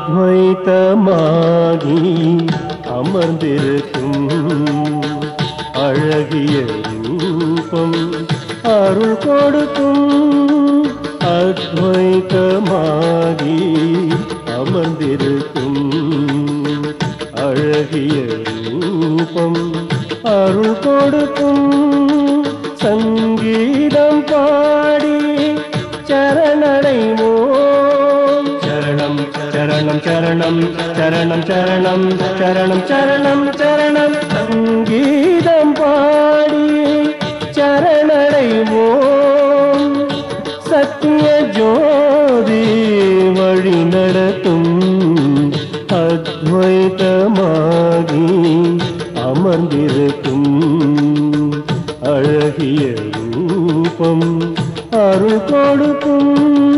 அத்வைத்தமாகி அமர்ந்திருக்கும் அழகிய ரூபம் அருள் கொடுக்கும் அத்வைத்தமாகி அமர்ந்திருக்கும் அழகிய ரூபம் அருள் கொடுக்கும் சங்கீதம் பாடி சரணடைவோம் சரணம் சரணம் சரணம் சரணம் சரணம் சரணம் சரணம் சரணம் சங்கீதம் பாடி சரணடைவோம் சத்திய ஜோதி வழி நடத்தும் அத்வைதமாகி அமர்ந்திருக்கும் அழகிய ரூபம் அருள் கொடுக்கும்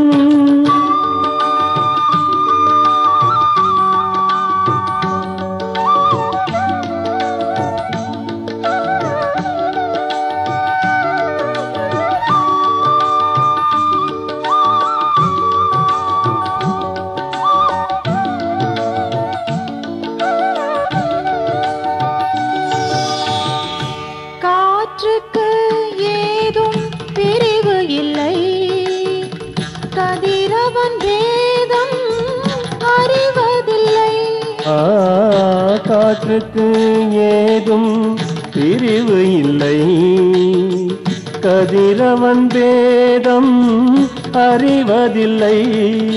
காற்றுக்கு ஏதும் பிரிவு இல்லை கதிரவன் வேதம் அறிவதில்லை ஆ, காற்றுக்கு ஏதும் பிரிவு இல்லை கதிரவன் வேதம் அறிவதில்லை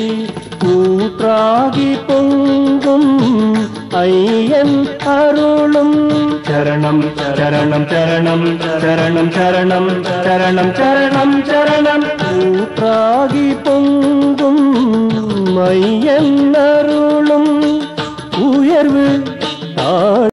ஊற்றாகி பொங்கும் ஐயன் அருளும் சரணம் சரணம் சரணம் சரணம் சரணம் சரணம் சரணம் சரணம் ஊற்றாகி